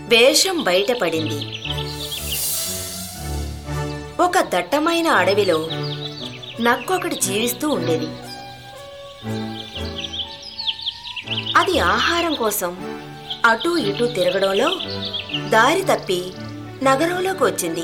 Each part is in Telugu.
వేషం బయటపడింది ఒక దట్టమైన అడవిలో నక్కొకటి జీవిస్తూ ఉండేది అది ఆహారం కోసం అటూ ఇటూ తిరగడంలో దారి తప్పి నగరంలోకి వచ్చింది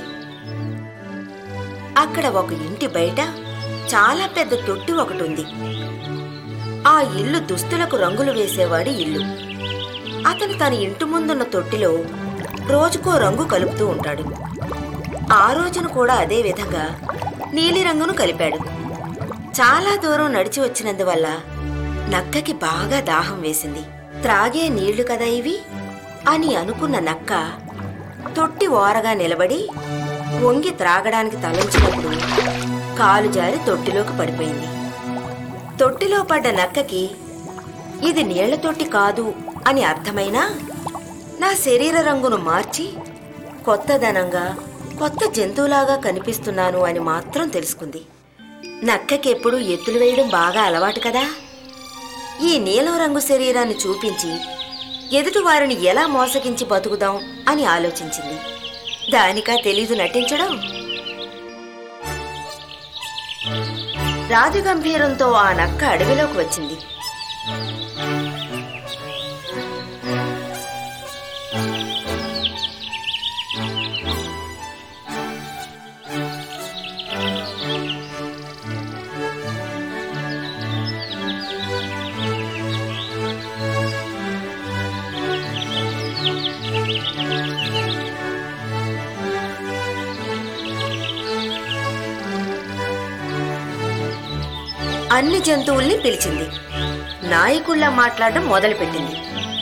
అక్కడ ఒక ఇంటి బయట చాలా పెద్ద తొట్టి ఒకటి ఉంది ఆ ఇల్లు దుస్తులకు రంగులు వేసేవాడి ఇల్లు అతను తన ఇంటి ముందున్న తొట్టిలో రోజుకో రంగు కలుపుతూ ఉంటాడు ఆ రోజున కూడా అదే విధంగా నీలిరంగును కలిపాడు చాలా దూరం నడిచి వచ్చినందువల్ల నక్కకి బాగా దాహం వేసింది త్రాగే నీళ్లు కదా ఇవి అని అనుకున్న నక్క తొట్టి ఓరగా నిలబడి వంగి త్రాగడానికి తలంచినప్పుడు కాలు జారి తొట్టిలోకి పడిపోయింది తొట్టిలో పడ్డ నక్కకి ఇది నీళ్ల తొట్టి కాదు అని అర్థమైనా నా శరీర రంగును మార్చి కొత్తదనంగా కొత్త జంతువులాగా కనిపిస్తున్నాను అని మాత్రం తెలుసుకుంది నక్కకి ఎప్పుడూ ఎత్తులు వేయడం బాగా అలవాటు కదా ఈ నీలం రంగు శరీరాన్ని చూపించి ఎదుటి వారిని ఎలా మోసగించి బతుకుదాం అని ఆలోచించింది దానికా తెలీదు నటించడం రాజగంభీరంతో ఆ నక్క అడవిలోకి వచ్చింది అన్ని జంతువుల్ని పిలిచింది నాయకుల్లా మాట్లాడడం మొదలుపెట్టింది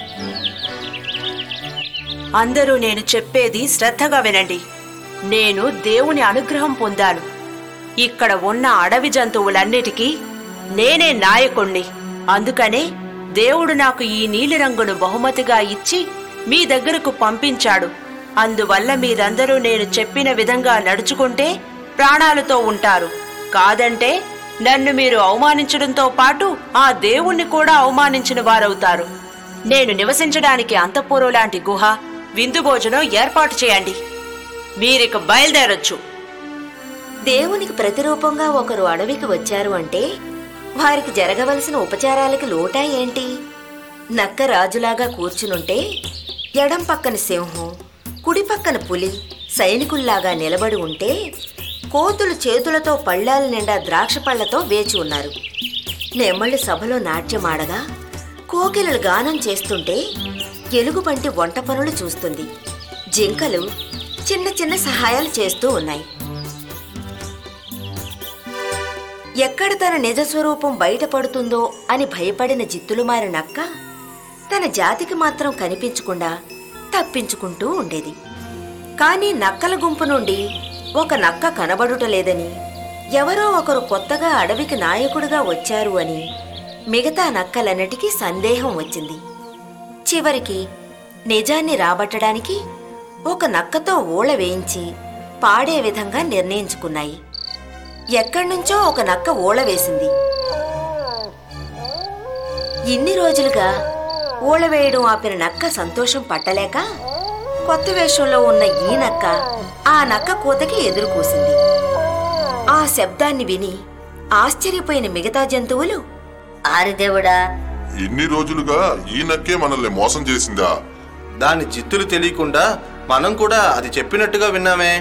అందరూ నేను చెప్పేది శ్రద్ధగా వినండి నేను దేవుని అనుగ్రహం పొందాను ఇక్కడ ఉన్న అడవి జంతువులన్నిటికీ నేనే నాయకుణ్ణి అందుకనే దేవుడు నాకు ఈ నీలిరంగును బహుమతిగా ఇచ్చి మీ దగ్గరకు పంపించాడు అందువల్ల మీరందరూ నేను చెప్పిన విధంగా నడుచుకుంటే ప్రాణాలతో ఉంటారు కాదంటే నన్ను మీరు అవమానించడంతో పాటు ఆ దేవుణ్ణి కూడా అవమానించిన వారవుతారు నేను నివసించడానికి అంతఃపురం లాంటి గుహ విందు భోజనం ఏర్పాటు చేయండి మీరిక బయలుదేరొచ్చు దేవునికి ప్రతిరూపంగా ఒకరు అడవికి వచ్చారు అంటే వారికి జరగవలసిన ఉపచారాలకి లోటా ఏంటి నక్క రాజులాగా కూర్చునుంటే ఎడం పక్కన సింహం కుడి పక్కన పులి సైనికుల్లాగా నిలబడి ఉంటే కోతులు చేతులతో పళ్ళాల నిండా ద్రాక్ష పళ్లతో వేచి ఉన్నారు నెమళ్ళు సభలో నాట్యమాడగా కోకిలలు గానం చేస్తుంటే ఎలుగుబంటి వంట పనులు చూస్తుంది జింకలు చిన్న చిన్న సహాయాలు చేస్తూ ఉన్నాయి ఎక్కడ తన నిజ స్వరూపం బయటపడుతుందో అని భయపడిన జిత్తులుమారి నక్క తన జాతికి మాత్రం కనిపించకుండా తప్పించుకుంటూ ఉండేది కానీ నక్కల గుంపు నుండి ఒక నక్క కనబడుట లేదని ఎవరో ఒకరు కొత్తగా అడవికి నాయకుడిగా వచ్చారు అని మిగతా నక్కలన్నిటికీ సందేహం వచ్చింది చివరికి నిజాన్ని రాబట్టడానికి ఒక నక్కతో ఊళ వేయించి పాడే విధంగా నిర్ణయించుకున్నాయి ఎక్కడ్నుంచో ఒక నక్క ఊళ వేసింది ఇన్ని రోజులుగా ఊళ వేయడం ఆపిన నక్క సంతోషం పట్టలేక కొత్త వేషంలో ఉన్న ఈ నక్క ఆ నక్క కూతకి ఎదురు కూసింది ఆ శబ్దాన్ని విని ఆశ్చర్యపోయిన మిగతా జంతువులు ఆరిదేవుడా ఇన్ని రోజులుగా ఈ నక్కే మనల్ని మోసం చేసిందా దాని జిత్తులు తెలియకుండా మనం కూడా అది చెప్పినట్టుగా విన్నామే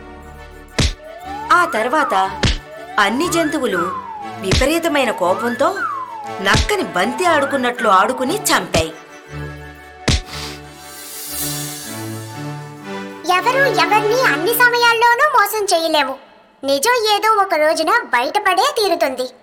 ఆ తర్వాత అన్ని జంతువులు విపరీతమైన కోపంతో నక్కని బంతి ఆడుకున్నట్లు ఆడుకుని చంపాయి ఎవరు ఎవరిని అన్ని సమయాల్లోనూ మోసం చేయలేము నిజం ఏదో ఒక రోజున బయటపడే తీరుతుంది